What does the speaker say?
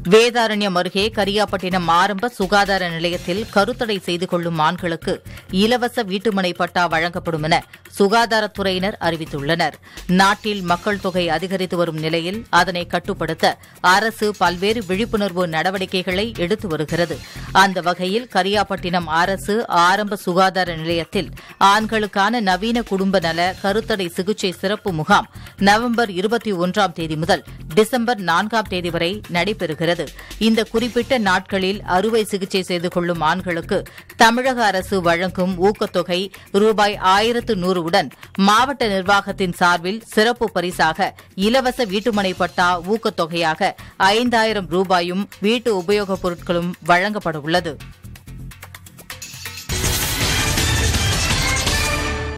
வேதாரண்யம் அருகே கரியாப்பட்டினம் ஆரம்ப சுகாதார நிலையத்தில் கருத்தடை செய்து கொள்ளும் ஆண்களுக்கு இலவச வீட்டுமனை பட்டா வழங்கப்படும் என சுகாதாரத்துறையினர் அறிவித்துள்ளனர் நாட்டில் மக்கள் தொகை அதிகரித்து வரும் நிலையில் அதனை கட்டுப்படுத்த அரசு பல்வேறு விழிப்புணர்வு நடவடிக்கைகளை எடுத்து வருகிறது அந்த வகையில் கரியாப்பட்டினம் அரசு ஆரம்ப சுகாதார நிலையத்தில் ஆண்களுக்கான நவீன குடும்ப நல கருத்தடை சிகிச்சை சிறப்பு முகாம் நவம்பர் இருபத்தி ஒன்றாம் தேதி முதல் டிசம்பர் நான்காம் தேதி வரை நடைபெறுகிறது இந்த குறிப்பிட்ட நாட்களில் அறுவை சிகிச்சை செய்து கொள்ளும் ஆண்களுக்கு தமிழக அரசு வழங்கும் ஊக்கத்தொகை ரூபாய் ஆயிரத்து நூறுடன் மாவட்ட நிர்வாகத்தின் சார்பில் சிறப்பு பரிசாக இலவச வீட்டுமனை பட்டா ஊக்கத்தொகையாக ஐந்தாயிரம் ரூபாயும் வீட்டு உபயோகப் பொருட்களும் வழங்கப்பட உள்ளது